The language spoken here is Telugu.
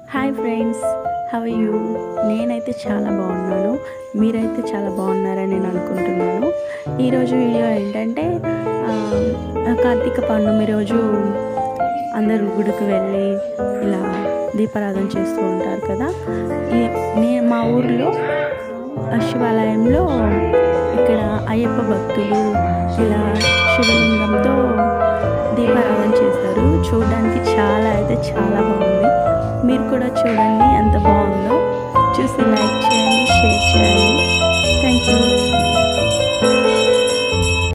హాయ్ ఫ్రెండ్స్ హవ్ యూ నేనైతే చాలా బాగున్నాను మీరైతే చాలా బాగున్నారని నేను అనుకుంటున్నాను ఈరోజు వీడియో ఏంటంటే ఆ, కార్తీక పౌర్ణమి రోజు అందరూ గుడికి వెళ్ళి ఇలా దీపారాధన చేస్తూ ఉంటారు కదా ఈ- నే మా ఊర్లో ఆ శివాలయంలో ఇక్కడ అయ్యప్ప భక్తులు ఇలా శివలింగంతో దీపారాధన చేస్తారు చూడడానికి చాలా అయితే చాలా బాగుంది మీరు కూడా చూడండి ఎంత బాగుందో చూసి లైక్ చేయండి షేర్ చేయండి